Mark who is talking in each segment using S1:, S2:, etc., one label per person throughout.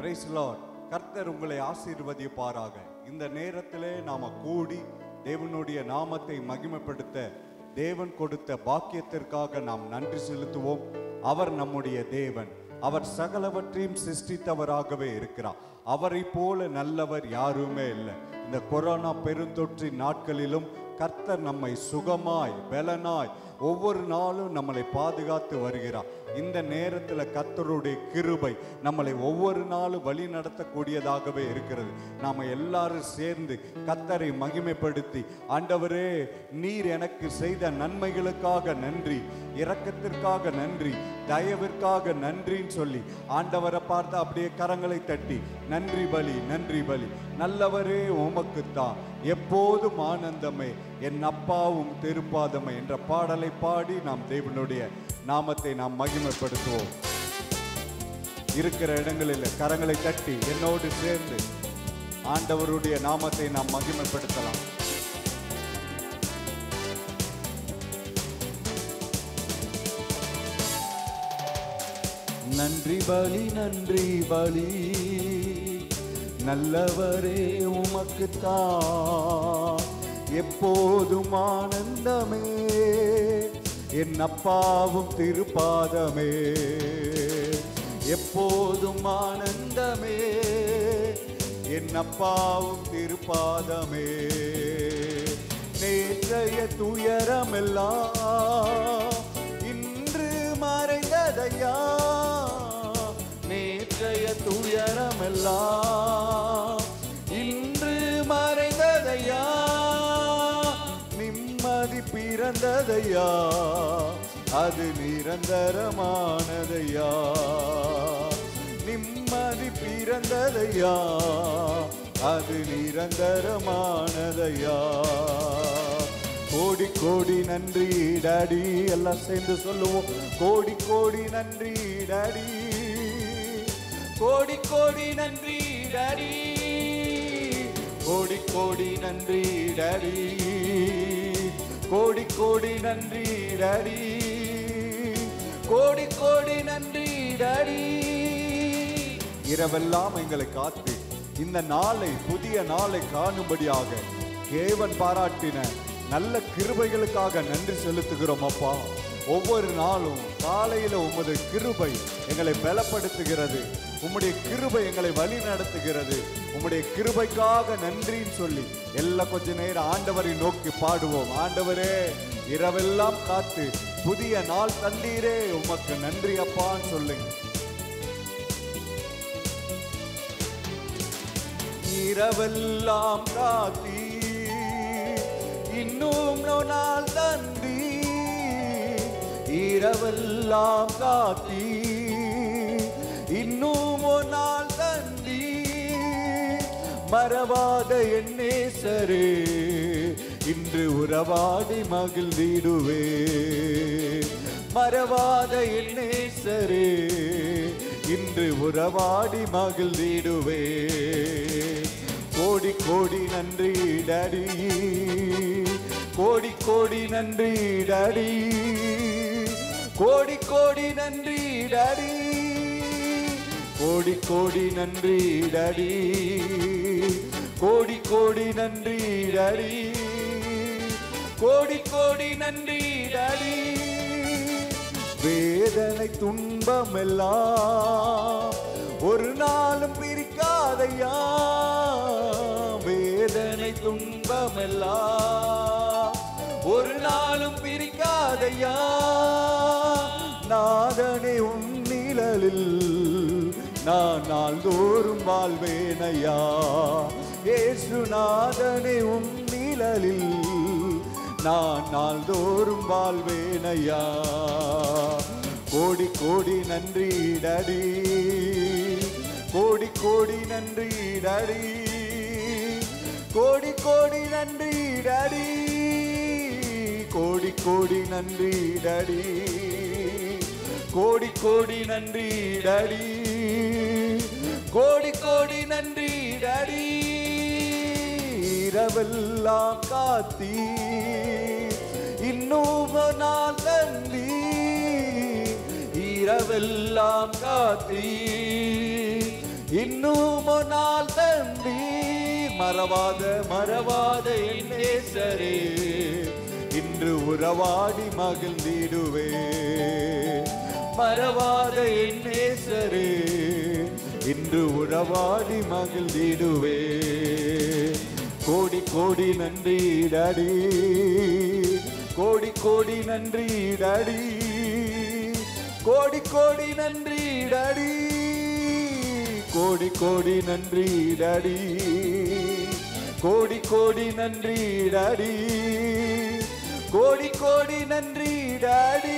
S1: Price Lord கர்த்தர் உங்களை ஆசீர்வதிப்பாராக இந்த நேரத்திலே நாம கூடி தேவனுடைய நாமத்தை மகிமைப்படுத்த தேவன் கொடுத்த பாக்கியத்திற்காக நாம் நன்றி செலுத்துவோம் அவர் நம்முடைய தேவன் அவர் சகலவற்றையும் சிருஷ்டித்தவராகவே இருக்கிறார் அவரை போல நல்லவர் யாருமே இல்லை இந்த கொரோனா பெருந்தொற்றின் நாட்களிலும் கர்த்தர் நம்மை சுகமாய் பலனாய் ஒவ்வொரு நாளும் நம்மளை பாதுகாத்து வருகிறார் இந்த நேரத்தில் கர்த்தருடைய கிருபை நம்மளை ஒவ்வொரு நாளும் வழி நடத்தக்கூடியதாகவே இருக்கிறது நாம் எல்லாரும் சேர்ந்து கர்த்தரை மகிமைப்படுத்தி ஆண்டவரே நீர் எனக்கு செய்த நன்மைகளுக்காக நன்றி இரக்கத்திற்காக நன்றி தயவிற்காக நன்றின்னு சொல்லி ஆண்டவரை பார்த்து அப்படியே கரங்களை தட்டி நன்றி பலி நன்றி பலி நல்லவரே உமக்குத்தான் எப்போதும் ஆனந்தமே என் அப்பாவும் திருப்பாதமே என்ற பாடலை பாடி நாம் தேவனுடைய நாமத்தை நாம் மகிமைப்படுத்துவோம் இருக்கிற இடங்களில் கரங்களை தட்டி என்னோடு சேர்ந்து ஆண்டவருடைய நாமத்தை நாம் மகிமைப்படுத்தலாம் நன்றி பலி நன்றி பலி நல்லவரே உமக்குத்தான் எப்போதும் ஆனந்தமே என் அப்பாவும் திருப்பாதமே எப்போதும் ஆனந்தமே என் அப்பாவும் திருப்பாதமே நேற்றைய துயரமெல்லாம் இன்று மறைந்ததையா நேற்றைய துயரமெல்லாம் இன்று மறைந்ததையா நிம்மதி பிறந்ததையா அது நிரந்தரமானதையா நிம்மதி பிறந்ததையா அது நிரந்தரமானதையா கோடி கோடி நன்றி டாடி எல்லாம் சேர்ந்து சொல்லுவோம் கோடி கோடி நன்றி டாடி கோடி கோடி நன்றி டாடி கோடி கோடி நன்றி டாடி கோடி கோடி நன்றி டாடி கோடி கோடி நன்றி டாடி இரவெல்லாம் எங்களை காத்து இந்த நாளை புதிய நாளை காணும்படியாக தேவன் பாராட்டின நல்ல கிருபைகளுக்காக நன்றி செலுத்துகிறோம் அப்பா ஒவ்வொரு நாளும் காலையில உமது கிருபை எங்களை பலப்படுத்துகிறது உம்முடைய கிருபை எங்களை வழி நடத்துகிறது உம்முடைய கிருபைக்காக நன்றின்னு சொல்லி எல்லாம் கொஞ்ச நேரம் ஆண்டவரை நோக்கி பாடுவோம் ஆண்டவரே இரவெல்லாம் காத்து புதிய நாள் தந்தீரே உமக்கு நன்றி அப்பான்னு சொல்லுங்க இரவெல்லாம் காத்தி இன்னும் ஒரு நாள் தந்தி இரவெல்லாம் காத்தி இன்னும் ஒரு நாள் தந்தி மறவாத எண்ணேசரே இன்று உறவாடி மகிழ்ந்திடுவே மறவாத எண்ணேசரே இன்று உறவாடி மகிழ்ந்திடுவே கோடி கோடி நன்றி டாடி கோடி கோடி நன்றி டாடி கோடி கோடி நன்றி டாடி கோடி கோடி நன்றி டாடி கோடி கோடி நன்றி டாடி கோடி கோடி நன்றி டாடி வேதனை துன்பம் எல்லாம் ஒரு நாளும் பிரிக்காதையா வேதனை துன்பம் எல்லாம் ஒரு நாளும் பிரிக்காதையா நாதனை உன் நிழலில் நான் நாள்தோறும் வாழ்வேனையா ஏசு நாதனை உன் நிழலில் நான் நாள்தோறும் வாழ்வேனையா கோடி கோடி நன்றி டாடி கோடி கோடி நன்றி டாடி கோடி கோடி நன்றி டாடி கோடி கோடி நன்றி டாடி கோடி கோடி நன்றி டாடி கோடி கோடி நன்றி டாடி இரவெல்லாம் காத்தி இன்னும் ஒரு நாள் தந்தி இரவெல்லாம் காத்தி இன்னும் ஒரு நாள் தந்தீர் மறவாத மறவாத என் நேசரே இன்று உறவாடி மகிழ்ந்திடுவே மறவாத என் நேசரே இன்று உறவாடி மகிழ்ந்திடுவே கோடி கோடி நன்றி டாடி கோடி கோடி நன்றி டாடி கோடி கோடி நன்றி டாடி கோடி கோடி நன்றி டாடி கோடி கோடி நன்றி டாடி கோடி கோடி நன்றி டாடி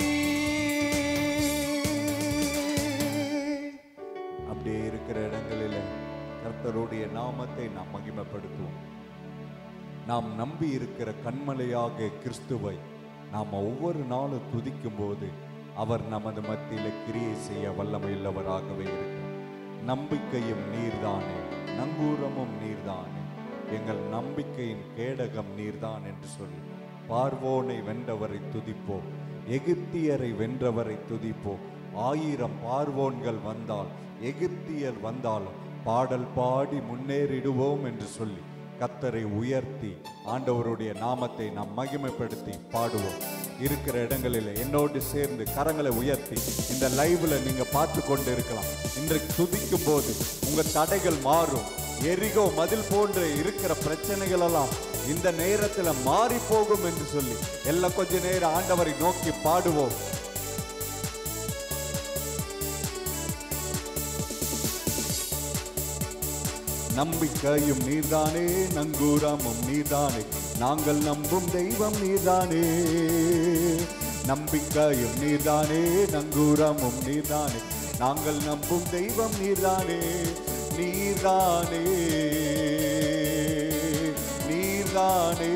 S1: அப்படியே இருக்கிற இடங்களில் கர்த்தருடைய நாமத்தை நாம் மகிமைப்படுத்துவோம் நாம் நம்பி இருக்கிற கண்மலையாக கிறிஸ்துவை நாம் ஒவ்வொரு நாளும் துதிக்கும் போது அவர் நமது மத்தியில கிரியை செய்ய வல்லமையுள்ளவராகவே இருக்கிறார் நம்பிக்கையும் நீர்தானே நங்கூரமும் நீர்தானே எங்கள் நம்பிக்கையின் கேடகம் நீர்தான் என்று சொல்லி பார்வோனை வென்றவரை துதிப்போம் எகிப்தியரை வென்றவரை துதிப்போம் ஆயிரம் பார்வோன்கள் வந்தால் எகிப்தியர் வந்தாலும் பாடல் பாடி முன்னேறிடுவோம் என்று சொல்லி கத்தரை உயர்த்தி ஆண்டவருடைய நாமத்தை நாம் மகிமைப்படுத்தி பாடுவோம் இருக்கிற இடங்களில் என்னோடு சேர்ந்து கரங்களை உயர்த்தி இந்த லைவ்ல நீங்க பார்த்து கொண்டு இருக்கலாம் இன்றைக்கு துதிக்கும் போது உங்க தடைகள் மாறும் எரிகோ மதில் போன்ற இருக்கிற பிரச்சனைகள் எல்லாம் இந்த நேரத்துல மாறி போகும் என்று சொல்லி எல்லாம் கொஞ்ச நேரம் ஆண்டவரை நோக்கி பாடுவோம் நம்பிக்கையும் நீர்தானே நங்கூரமும் நீர்தானே நாங்கள் நம்பும் தெய்வம் நீர்தானே நம்பிக்கையும் நீர்தானே நங்கூரமும் நீர்தானே நாங்கள் நம்பும் தெய்வம் நீர்தானே நீர்தானே நீர்தானே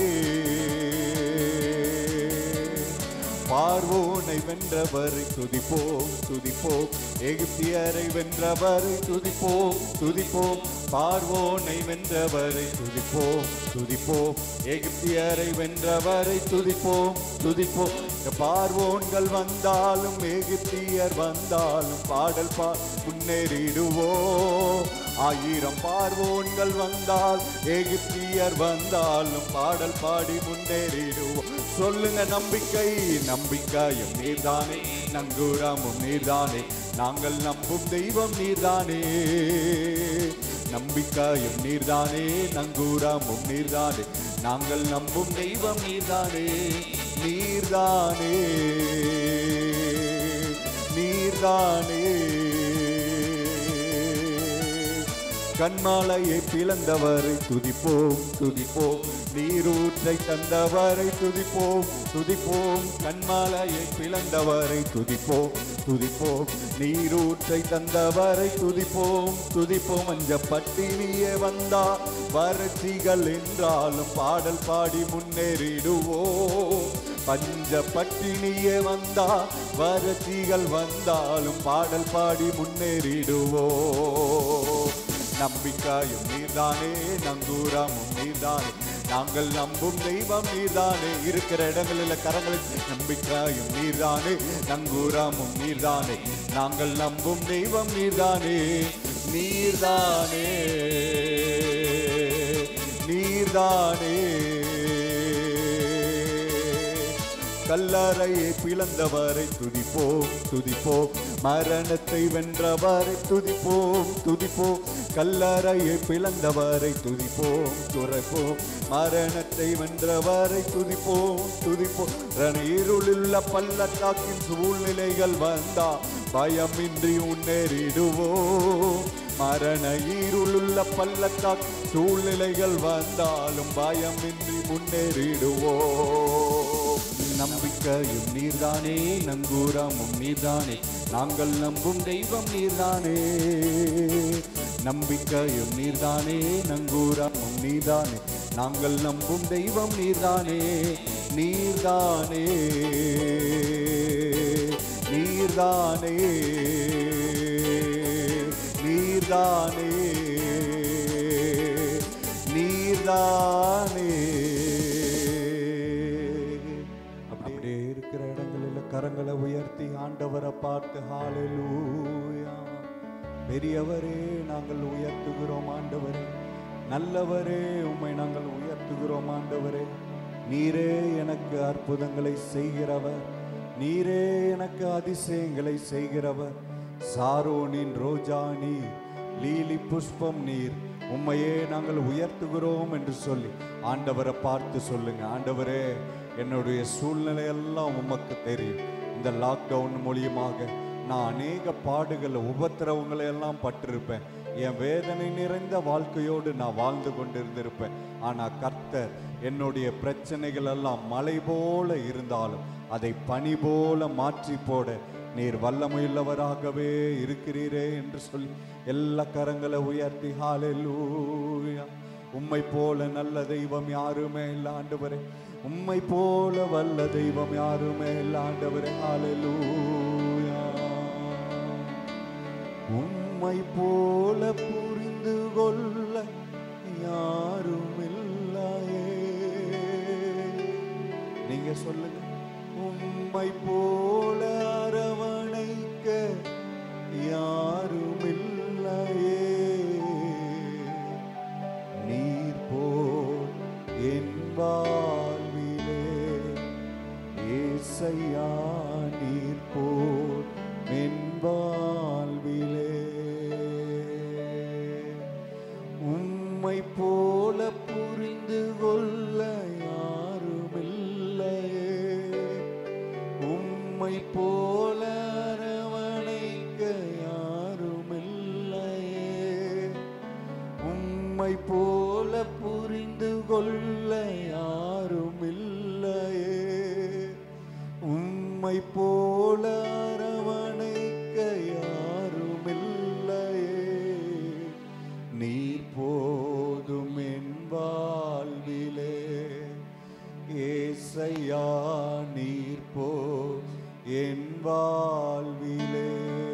S1: பார்வோனை வென்றவரை துதிப்போம் துதிப்போம் எகிப்தியரை வென்றவரை துதிப்போம் துதிப்போம் பார்வோனை வென்றவரை துதிப்போம் துதிப்போம் எகிப்தியரை வென்றவரை துதிப்போம் துதிப்போம் பார்வோன்கள் வந்தாலும் எகிப்தியர் வந்தாலும் பாடல் பா முன்னேறிடுவோம் ஆயிரம் பார்வோன்கள் வந்தால் எகிப்தியர் வந்தாலும் பாடல் பாடி முன்னேறிடுவோம் சொல்லுங்க நம்பிக்கை நம்பிக்கையும் நீர்தானே நங்கூரமும் நீர்தானே நாங்கள் நம்பும் தெய்வம் நீர்தானே நம்பிக்கையும் நீர்தானே நங்கூரமும் நீர்தானே நாங்கள் நம்பும் தெய்வம் நீர்தானே நீர்தானே நீர்தானே கண்மாலையை பிளந்தவரை துதிப்போம் துதிப்போம் நீரூற்றை தந்தவரை துதிப்போம் துதிப்போம் கண்மாலையை பிளந்தவரை துதிப்போம் துதிப்போம் நீரூற்றை தந்தவரை துதிப்போம் துதிப்போம் அஞ்ச பட்டினியே வந்தா வறட்சிகள் என்றாலும் பாடல் பாடி முன்னேறிடுவோம் பஞ்ச பட்டினியே வந்தா வறட்சிகள் வந்தாலும் பாடல் பாடி முன்னேறிடுவோம் நம்பிக்கையும் நீர்தானே நங்கூரமும் நீர்தானே நாங்கள் நம்பும் தெய்வம் நீர்தானே இருக்கிற இடங்களில் கரங்களில் நம்பிக்கையும் நீர்தானே நங்கூரமும் நீர்தானே நாங்கள் நம்பும் தெய்வம் நீர்தானே நீர்தானே நீர்தானே கல்லறையை பிளந்தவரை துதிப்போம் துதிப்போம் மரணத்தை வென்றவரை துதிப்போம் துதிப்போம் கல்லறையை பிளந்தவரை துதிப்போம் துறைப்போம் மரணத்தை வென்றவரை துதிப்போம் துதிப்போம் ரணீருளுள்ள பள்ளத்தாக்கின் சூழ்நிலைகள் வந்தா பயமின்றி முன்னேறிடுவோம் மரண ஈருளுள்ள பள்ளத்தாக் சூழ்நிலைகள் வந்தாலும் பயமின்றி முன்னேறிடுவோம் நம்பிக்கையும் நீர்தானே நங்கூரமும் நீர்தானே நாங்கள் நம்பும் தெய்வம் நீர்தானே நம்பிக்கையும் நீர்தானே நங்கூரமும் நீர்தானே நாங்கள் நம்பும் தெய்வம் நீர்தானே நீர்தானே நீர்தானே நீர்தானே நீர்தானே அப்படியே இருக்கிற இடங்களில் கரங்களை உயர்த்தி ஆண்டவரை பார்த்து ஹalleluya பெரியவரே நாங்கள் உயர்த்துகிறோம் ஆண்டவரே நல்லவரே உம்மை நாங்கள் உயர்த்துகிறோம் ஆண்டவரே நீரே எனக்கு அற்புதங்களை செய்கிறவர் நீரே எனக்கு அதிசயங்களை செய்கிறவர் சாரோனின் ரோஜா நீர் லீலி புஷ்பம் நீர் உம்மையே நாங்கள் உயர்த்துகிறோம் என்று சொல்லி ஆண்டவரை பார்த்து சொல்லுங்க ஆண்டவரே என்னுடைய சூழ்நிலை எல்லாம் உமக்கு தெரியும் இந்த லாக்டவுன் மூலியமாக நான் அநேக பாடுகள் உபத்திரவங்களை எல்லாம் பட்டிருப்பேன் என் வேதனை நிறைந்த வாழ்க்கையோடு நான் வாழ்ந்து கொண்டிருந்திருப்பேன் ஆனால் கர்த்தர் என்னுடைய பிரச்சனைகள் எல்லாம் மலை போல இருந்தாலும் அதை பனி போல மாற்றி போட நீர் வல்லமையுள்ளவராகவே இருக்கிறீரே என்று சொல்லி எல்லா கரங்களை உயர்த்தி ஹalleluya உம்மை போல நல்ல தெய்வம் யாருமே இல்ல ஆண்டவரே உம்மை போல வல்ல தெய்வம் யாருமே இல்ல ஆண்டவரே ஹalleluya உம்மை போல புரிந்து கொள்ள யாரும் இல்லையே நீங்க சொல்லுங்க உம்மை போல அரவணைக்க யாரும் இல்லையே நீர் போல் என் வாழ்விலே ஏசையா நீர் போல் என் வாழ்விலே உம்மை போல புரிந்து கொள்ள யாரும் இல்லையே உம்மை போல அரவணைக்க யாரும் இல்லையே உம்மை போல புரிந்து கொள்ள யாரும் இல்லையே உம்மை போல அரவணைக்க யாரும் இல்லையே நீர் போதும் என் வாழ்விலே ஏசையா நீர் போ என் வாழ்விலே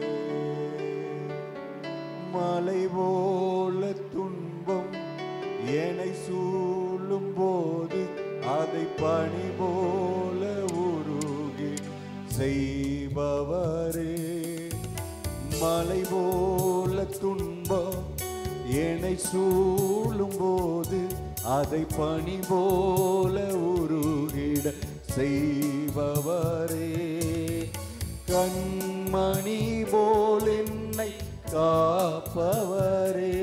S1: மலை போல துன்பம் என்னை சூழும் போது அதை பனி போல உருகி செய்பவரே மலை போல துன்பம் என்னை சூழும் போது அதை பனி போல உருகிட செய்பவரே கண்மணி போல் என்னை காப்பவரே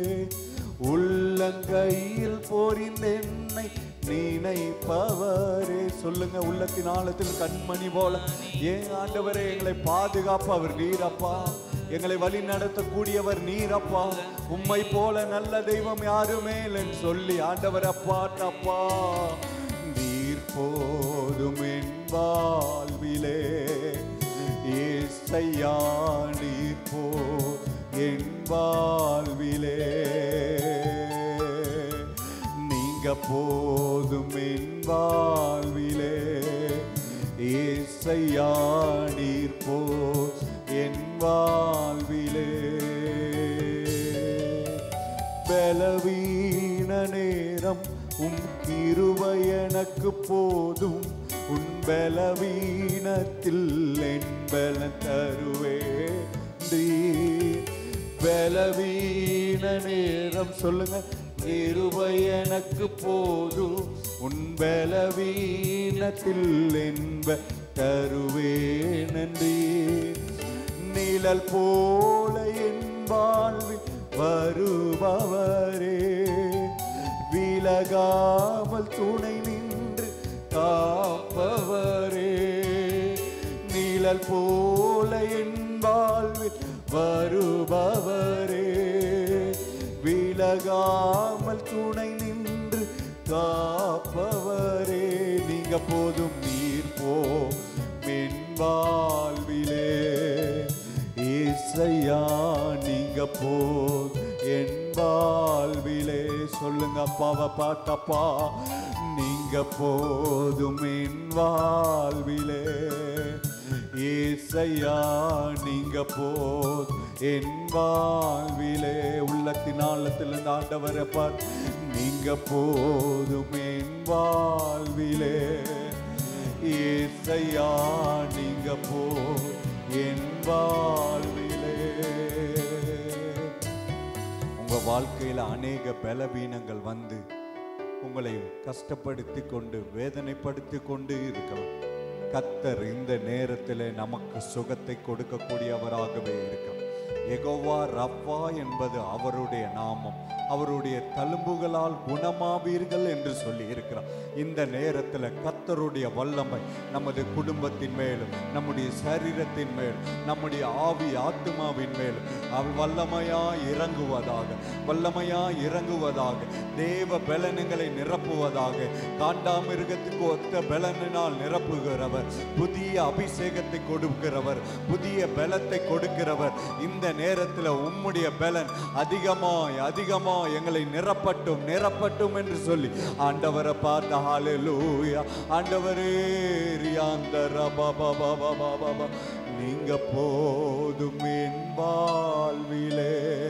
S1: உள்ளங்கையில் பொறிந்தென்னை நினைப்பவரே சொல்லுங்க உள்ளத்தின் ஆழத்தில் கண்மணி போல ஏன் ஆண்டவரே எங்களை பாதுகாப்பவர் நீரப்பா எங்களை வழி நடத்தக்கூடியவர் நீரப்பா உம்மை போல நல்ல தெய்வம் யாருமே இல்லைன்னு சொல்லி ஆண்டவர் அப்பா அப்பா நீர் போதும் என் வாழ்விலே ஏசையா நீர் போ என் வாழ்விலே நீங்க போதும் என் வாழ்விலே ஏசையா நீர் போ என் வாழ்விலே பலவீன நேரம் உம் கிருபை எனக்கு போதும் உன் பலவீனத்தில் என் பலன் தருவே பலவீன நேரம் சொல்லுங்க கிருபை எனக்கு போதும் உன் பலவீனத்தில் என்ப தருவே நன்றி நிழல் போல என் வாழ்வில் வருபவரே விலகாமல் துணை நின்று காப்பவரே நிழல் போல என் வாழ்வில் வருபவரே விலகாமல் துணை நின்று காப்பவரே நீங்க போதும் நீர் போ மென் வாழ்விலே ஏசையா நீங்க போ என் வாழ்விலே சொல்லுங்க அப்பாவை பாட்டப்பா நீங்க போதும் என் வாழ்விலே ஏசையா நீங்க போ என் வாழ்விலே உள்ளத்தின் ஆழத்திலிருந்து ஆண்டவரை பார் நீங்க போதும் என் வாழ்விலே ஏசையா நீங்க போ என் வாழ்விலே உங்க வாழ்க்கையில அநேக பலவீனங்கள் வந்து உங்களை கஷ்டப்படுத்தி கொண்டு வேதனைப்படுத்தி கொண்டு இருக்கலாம் கத்தர் இந்த நேரத்தில் நமக்கு சுகத்தை கொடுக்கக்கூடியவராகவே இருக்கிறார் எகோவா ரப்பா என்பது அவருடைய நாமம் அவருடைய தழும்புகளால் குணமாவீர்கள் என்று சொல்லி இருக்கிறார் இந்த நேரத்தில் கத்தருடைய வல்லமை நமது குடும்பத்தின் மேலும் நம்முடைய சரீரத்தின் மேலும் நம்முடைய ஆவி ஆத்மாவின் மேலும் அவள் வல்லமையா இறங்குவதாக வல்லமையா இறங்குவதாக தேவ பலன்களை நிரப்புவதாக காண்டாமிருகத்துக்கு ஒத்த பலனினால் நிரப்புகிறவர் புதிய அபிஷேகத்தை கொடுக்கிறவர் புதிய பலத்தை கொடுக்கிறவர் இந்த நேரத்தில் உம்முடைய பலன் அதிகமாய் அதிகமாய் எங்களை நிரப்பட்டும் நிரப்பட்டும் என்று சொல்லி ஆண்டவரை பார்த்த ஹalleluya ஆண்டவரே ரியாந்தர பாபா பாபா பாபா நீங்க போதும் என் வாழ்விலே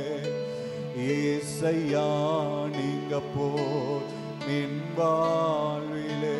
S1: ஏசையா நீங்க போதும் என் வாழ்விலே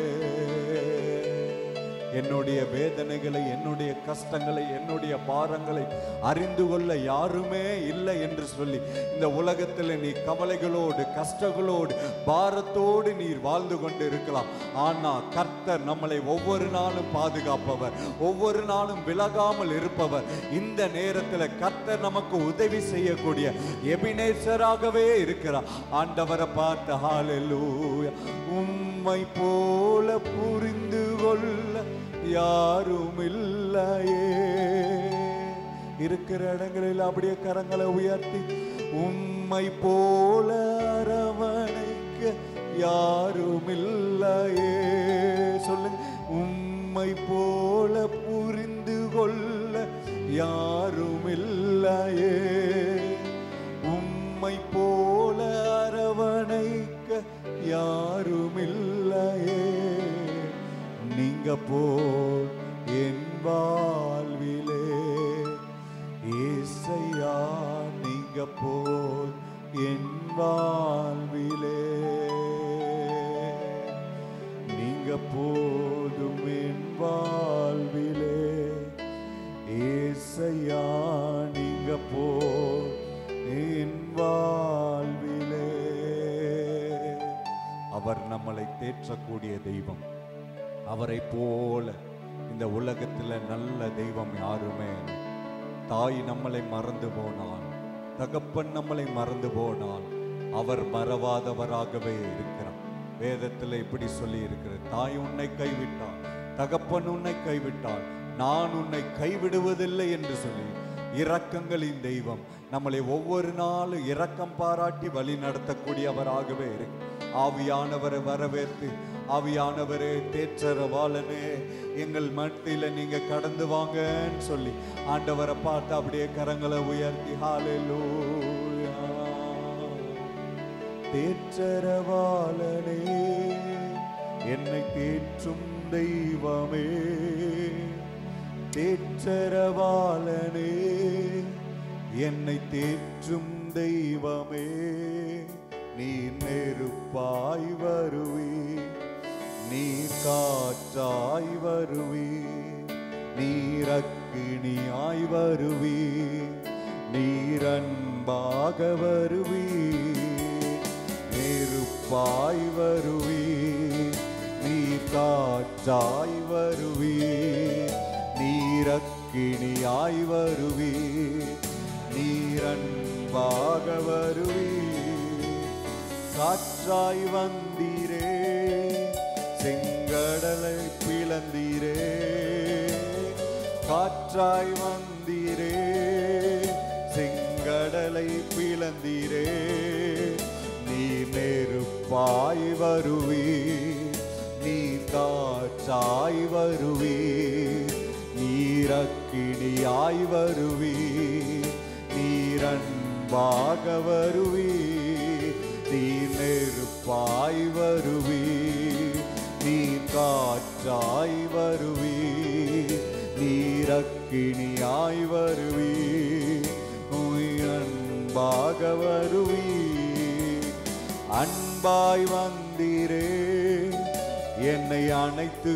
S1: என்னுடைய வேதனைகளை என்னுடைய கஷ்டங்களை என்னுடைய பாரங்களை அறிந்து கொள்ள யாருமே இல்லை என்று சொல்லி இந்த உலகத்தில் நீ கவலைகளோடு கஷ்டங்களோடு பாரத்தோடு நீர் வாழ்ந்து கொண்டு இருக்கலாம் ஆனா கர்த்தர் நம்மளை ஒவ்வொரு நாளும் பாதுகாப்பவர் ஒவ்வொரு நாளும் விலகாமல் இருப்பவர் இந்த நேரத்தில் கர்த்தர் நமக்கு உதவி செய்யக்கூடிய எபினேசராகவே இருக்கிறார் ஆண்டவரை பார்த்து ஹalleluya உம்மை போல புரிந்து கொள்ள யாரும் இல்லையே இருக்கிற இடங்களில் அப்படியே கரங்களை உயர்த்தி உம்மை போல அரவணைக்க யாரும் இல்லையே சொல்லுங்க உம்மை போல புரிந்து கொள்ள யாரும் இல்லையே உம்மை போல அரவணைக்க யாரும் இல்லையே நீங்க போல் என் வாழ்விலே ஏசையா நீங்க போல் என் வாழ்விலே நீங்க போதும் என் வாழ்விலே ஏசையா நீங்க போல் என் வாழ்விலே அவர் நம்மளை தேற்றக்கூடிய தெய்வம் அவரை போல இந்த உலகத்தில் நல்ல தெய்வம் யாருமே இல்லை. தாய் நம்மளை மறந்து போனால் தகப்பன் நம்மளை மறந்து போனால் அவர் மறவாதவராகவே இருக்கிறார் வேதத்தில் இப்படி சொல்லி இருக்கிறது தாய் உன்னை கைவிட்டால் தகப்பன் உன்னை கைவிட்டால் நான் உன்னை கைவிடுவதில்லை என்று சொல்லி இரக்கங்களின் தெய்வம் நம்மளை ஒவ்வொரு நாளும் இரக்கம் பாராட்டி வழி நடத்தக்கூடியவராகவே இருக்கு ஆவியானவரை வரவேற்று ஆவியானவரே தேற்றரவாளனே எங்கள் மத்தியில நீங்க கடந்து வாங்கன்னு சொல்லி ஆண்டவரை பார்த்து அப்படியே கரங்களை உயர்த்தி ஹalleluya தேற்றரவாளனே என்னை தேற்றும் தெய்வமே தேற்றரவாளனே என்னை தேற்றும் தெய்வமே நீ நெருப்பாய் வருவி நீ காற்றாய் வருவி நீரக்கினியாய் வருவி நீரன்பாக வருவி நெருப்பாய் வருவி நீ காற்றாய் வருவி நீரக்கினியாய் வருவி நீரன்பாக வருவி காற்றாய் வந்தீரே செங்கடலை பிளந்தீரே காற்றாய் வந்தீரே செங்கடலை பிளந்தீரே நீ நெருப்பாய் வருவி நீ காற்றாய் வருவி நீரக்கினியாய் வருவி நீரன்பாக வருவி நீ நெருப்பாய் வருவி நீ காற்றாய் வருவி நீரக்கினியாய் வருவி உய் அன்பாக வருவி அன்பாய் வந்தீரே என்னை அணைத்து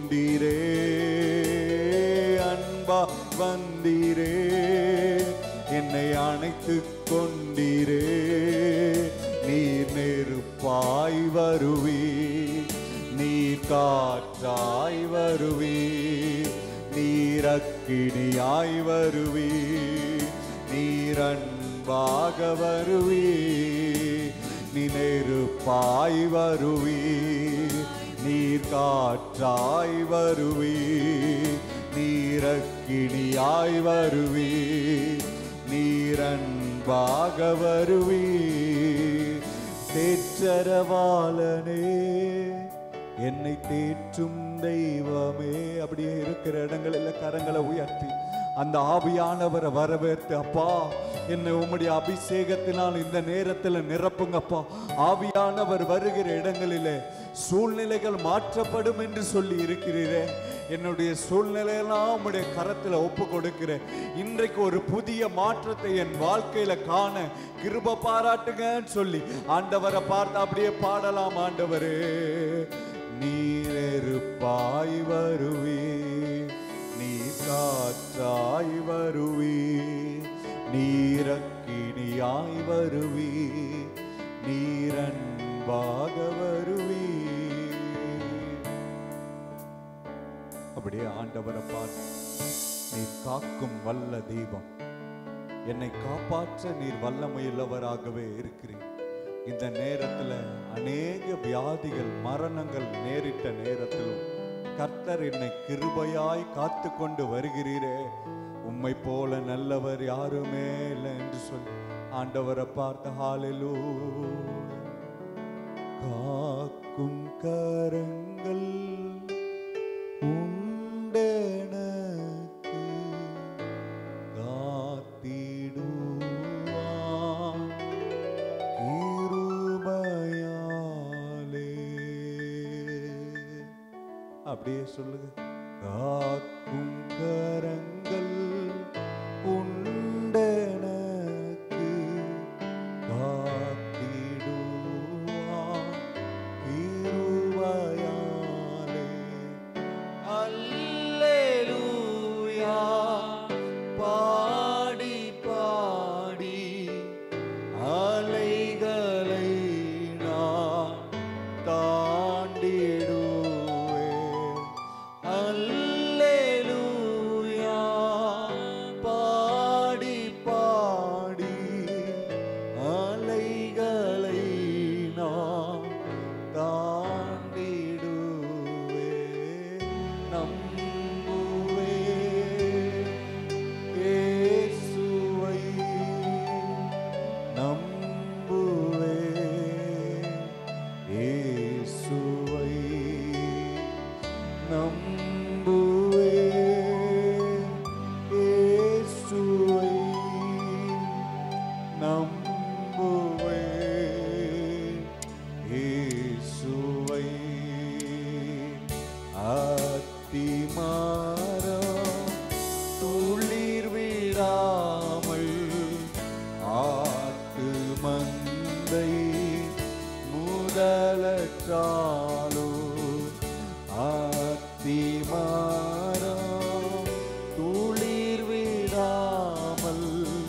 S1: கொண்டீரே அன்பா வந்தீரே என்னை அணைத்து கொண்டீரே நீர் நெருப்பாய் வருவி நீர் காற்றாய் வருவி நீர் அக்கினியாய் வருவி நீர் அன்பாக வருவி நீ நெருப்பாய் வருவி நீர் காற்றாய் வருவி நீரக்கினியாய் வருவி நீரன்பாக வருவி தேற்றரவாளனே என்னை தேற்றும் தெய்வமே அப்படியே இருக்கிற இடங்களில் கரங்களை உயர்த்தி அந்த ஆவியானவரை வரவேற்று அப்பா என்னை உம்முடைய அபிஷேகத்தினால் இந்த நேரத்தில் நிரப்புங்கப்பா ஆவியானவர் வருகிற இடங்களிலே சூழ்நிலைகள் மாற்றப்படும் என்று சொல்லி இருக்கிறீரே என்னுடைய சூழ்நிலையெல்லாம் உம்முடைய கரத்தில் ஒப்பு கொடுக்கிறேன் இன்றைக்கு ஒரு புதிய மாற்றத்தை என் வாழ்க்கையில காண கிருப பாராட்டுங்கன்னு சொல்லி ஆண்டவரை பார்த்து அப்படியே பாடலாம் ஆண்டவரே நீரெருப்பாய் வருவே நீ காற்றாய் வருவி நீரக்கினியாய் வருவி நீரன்பாக வருவி அப்படியே ஆண்டவரை பார்த்து நீர் காக்கும் வல்ல தெய்வம் என்னை காப்பாற்ற நீர் வல்லமையுள்ளவராகவே இருக்கிறீர் இந்த நேரத்தில் அநேக வியாதிகள் மரணங்கள் நேரிட்ட நேரத்திலும் கர்த்தர் என்னை கிருபையாய் காத்து கொண்டு வருகிறீரே உம்மை போல நல்லவர் யாருமே இல்லை என்று சொல்லி ஆண்டவரை பார்த்த ஹாலிலூ காக்கும் கரங்கள் உண்டெனக்கு காத்திடுவான் கிருபையாலே அப்படியே சொல்லுங்க காக்கும் கரங்கள் உண்டெனக்கு காத்திடுவான் கிருபையாலே அல்லேலூயா பாடி பாடி அலைகளை நான் தாண்டிடுவேன் அல்லேலூயா பாடி பாடி அலைகளை நான் தாண்டிடுவேன் நம்புவேன் இயேசுவை நம்புவேன் இயேசுவை நம்புவேன் இயேசுவை நம்புவேன் இயேசுவை அத்திமாரம் துளிர் விடாமல் ஆட்டு மந்தை முதலற்றாலோ அத்திமாரம் துளிர் விடாமல்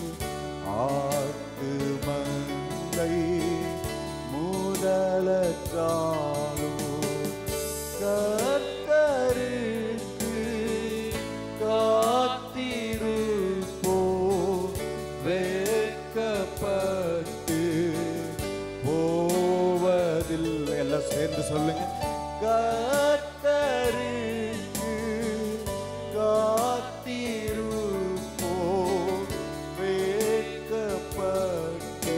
S1: ஆட்டு மந்தை முதலற்றாலோ கர்த்தருக்கு காத்திருப்போ வெட்கப்பட்டு போவதில்லை எல்லாம் சேர்ந்து சொல்லுங்க கர்த்தருக்கு காத்திருப்போ வெட்கப்பட்டு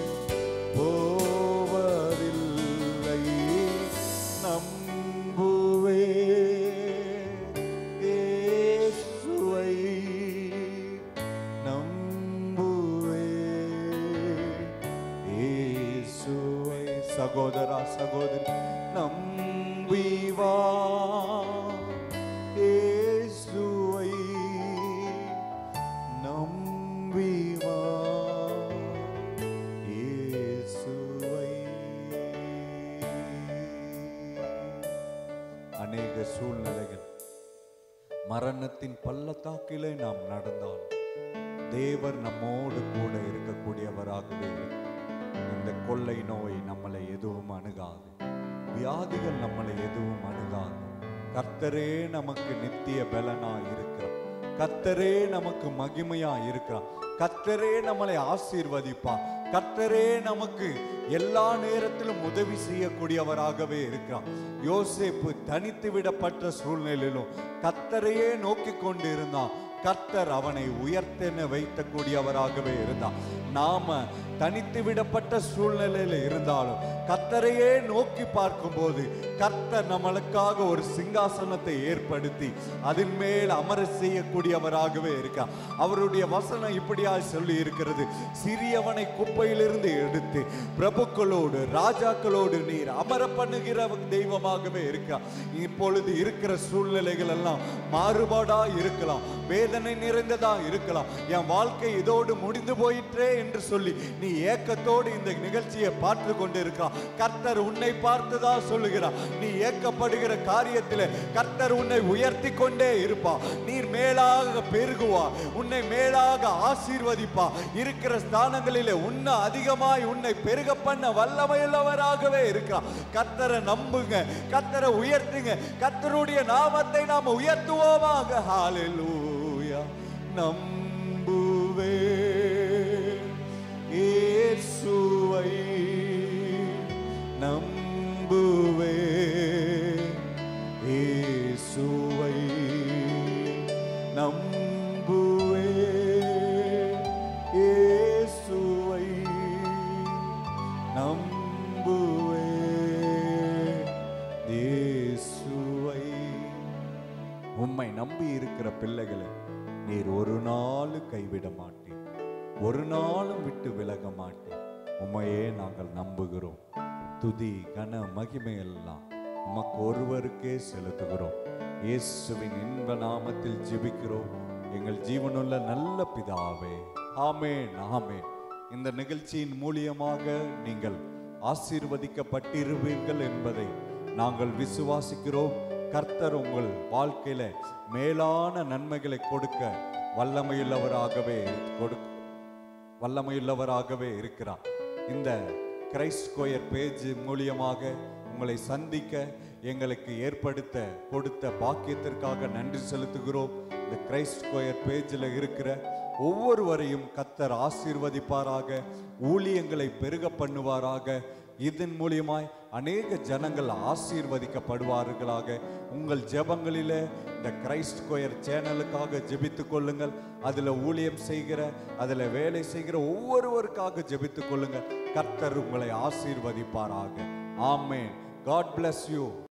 S1: போவதில்லை நம்புவே இயேசுவை நம்புவே இயேசுவை சகோதரா சகோதரி நம்பிவா இயேசுவை நம்பிவா இயேசுவை அநேக சூழ்நிலைகள் மரணத்தின் பள்ளத்தாக்கிலே நாம் நடந்தால் தேவர் நம்மோடு கூட இருக்கக்கூடியவராகவே இருக்கிறார். இந்த கொள்ளை நோய் நம்மளை எதுவும் அணுகாது வியாதிகள் நம்மளை எதுவும் அணுகாது கர்த்தரே நமக்கு நித்திய பலனா இருக்கிறார் கர்த்தரே நமக்கு மகிமையா இருக்கிறார் கர்த்தரே நம்மளை ஆசீர்வதிப்பார் கர்த்தரே நமக்கு எல்லா நேரத்திலும் உதவி செய்யக்கூடியவராகவே இருக்கிறார் யோசேப்பு தனித்து விடப்பட்ட சூழ்நிலையிலும் கர்த்தரையே நோக்கி கொண்டு இருந்தான் கர்த்தர் அவனை உயர்த்தென வைத்தக்கூடியவராகவே இருந்தார் நாம தனித்து விடப்பட்ட சூழ்நிலையில இருந்தாலும் கர்த்தரையே நோக்கி பார்க்கும்போது கர்த்தர் நம்மளுக்காக ஒரு சிங்காசனத்தை ஏற்படுத்தி அதன் மேல் அமர செய்யக்கூடியவராகவே இருக்கார் அவருடைய வசனம் இப்படியாய் சொல்லி இருக்கிறது சிறியவனை குப்பையிலிருந்து எடுத்து பிரபுக்களோடு ராஜாக்களோடு நீர் அமர பண்ணுகிற தெய்வமாகவே இருக்கார் இப்பொழுது இருக்கிற சூழ்நிலைகள் எல்லாம் மாறுபாடா இருக்கலாம் வேதனை நிறைந்ததா இருக்கலாம் என் வாழ்க்கை இதோடு முடிந்து போயிற்றே என்று சொல்லி நீ ஏக்கத்தோடு இந்த நிகழ்ச்சியை பார்த்து கொண்டிருக்கிறான் கர்த்தர் உன்னை பார்த்துதான் சொல்லுகிறார் நீ ஏக்கப்படுகிற காரியத்தில் கர்த்தர் உன்னை உயர்த்தி கொண்டே இருப்பா நீர் மேலாக பெருகுவா உன்னை மேலாக ஆசீர்வதிப்பா இருக்கிற ஸ்தானங்களிலே உன்னை அதிகமாய் உன்னை பெருக பண்ண வல்லமையுள்ளவராகவே இருக்கிறார் கர்த்தரை நம்புங்க கர்த்தரை உயர்த்துங்க கர்த்தருடைய நாமத்தை நாம் உயர்த்துவோமாக ஹalleluya நம்புவே இயேசுவை நம்புவே இயேசுவை நம்புவே இயேசுவை நம்புவே இயேசுவை உம்மை நம்பி இருக்கிற பிள்ளைகளை நீர் ஒரு நாள் கைவிட மாட்டீர் ஒரு நாளும் விட்டு விலக மாட்டீர் உம்மையே நாங்கள் நம்புகிறோம் துதி கன மகிமை எல்லாம் உமக்கு ஒருவருக்கே செலுத்துகிறோம் இயேசுவின் இன்ப நாமத்தில் ஜெபிக்கிறோம் எங்கள் ஜீவனுள்ள நல்ல பிதாவே ஆமென் ஆமென் இந்த நிகழ்ச்சியின் மூலியமாக நீங்கள் ஆசீர்வதிக்கப்பட்டிருவீர்கள் என்பதை நாங்கள் விசுவாசிக்கிறோம் கர்த்தர் உங்கள் வாழ்க்கையில மேலான நன்மைகளை கொடுக்க வல்லமையுள்ளவராகவே கொடுக்க வல்லமையுள்ளவராகவே இருக்கிறார் இந்த கிரைஸ்ட் கோயர் பேஜ் மூலியமாக உங்களை சந்திக்க எங்களுக்கு ஏற்படுத்த கொடுத்த பாக்கியத்திற்காக நன்றி செலுத்துகிறோம் இந்த கிரைஸ்ட் கோயர் பேஜில் இருக்கிற ஒவ்வொருவரையும் கத்தர் ஆசீர்வதிப்பாராக ஊழியங்களை பெருக பண்ணுவாராக இதன் மூலியமாய் அநேக ஜனங்கள் ஆசீர்வதிக்கப்படுவார்களாக உங்கள் ஜெபங்களிலே இந்த கிரைஸ்ட் கோயர் சேனலுக்காக ஜெபித்துக் கொள்ளுங்கள் அதில் ஊழியம் செய்கிற அதில் வேலை செய்கிற ஒவ்வொருவருக்காக ஜெபித்துக் கொள்ளுங்கள் கர்த்தர் உங்களை ஆசீர்வதிப்பாராக ஆமென் காட் bless யூ